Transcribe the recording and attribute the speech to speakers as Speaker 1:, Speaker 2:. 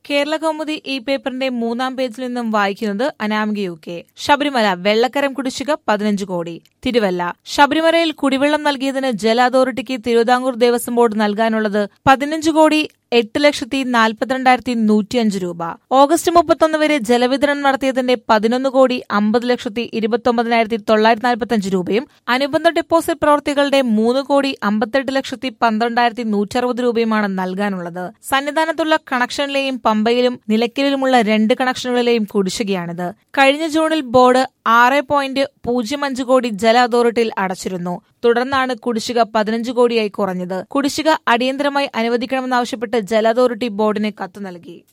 Speaker 1: കേരള കൗമുദി ഈ പേപ്പറിന്റെ മൂന്നാം പേജിൽ നിന്നും വായിക്കുന്നത് അനാമിക യു കെ ശബരിമല വെള്ളക്കരം കുടിശ്ശിക പതിനഞ്ച് കോടി തിരുവല്ല ശബരിമലയിൽ കുടിവെള്ളം നൽകിയതിന് ജല അതോറിറ്റിക്ക് തിരുവിതാംകൂർ ദേവസ്വം ബോർഡ് നൽകാനുള്ളത് പതിനഞ്ച് കോടി എട്ട് ലക്ഷത്തി നാൽപ്പത്തിരണ്ടായിരത്തി നൂറ്റിയഞ്ച് രൂപ ഓഗസ്റ്റ് മുപ്പത്തൊന്ന് വരെ ജലവിതരണം നടത്തിയതിന്റെ പതിനൊന്ന് കോടി അമ്പത് ലക്ഷത്തി ഇരുപത്തൊമ്പതിനായിരത്തി തൊള്ളായിരത്തി നാൽപ്പത്തിയഞ്ച് രൂപയും അനുബന്ധ ഡെപ്പോസിറ്റ് പ്രവർത്തികളുടെ മൂന്ന് കോടി അമ്പത്തെട്ട് ലക്ഷത്തി പന്ത്രണ്ടായിരത്തി നൂറ്ററുപത് രൂപയുമാണ് നൽകാനുള്ളത് സന്നിധാനത്തുള്ള കണക്ഷനിലെയും പമ്പയിലും നിലയ്ക്കലിലുമുള്ള രണ്ട് കണക്ഷനുകളിലെയും കുടിശ്ശികയാണിത് കഴിഞ്ഞ ജൂണിൽ ബോർഡ് ആറ് പോയിന്റ് പൂജ്യം അഞ്ച് കോടി ജല അതോറിറ്റിയിൽ അടച്ചിരുന്നു തുടർന്നാണ് കുടിശ്ശിക പതിനഞ്ച് കോടിയായി കുറഞ്ഞത് കുടിശ്ശിക അടിയന്തരമായി അനുവദിക്കണമെന്നാവശ്യപ്പെട്ട് ജല അതോറിറ്റി ബോർഡിന് കത്ത് നൽകി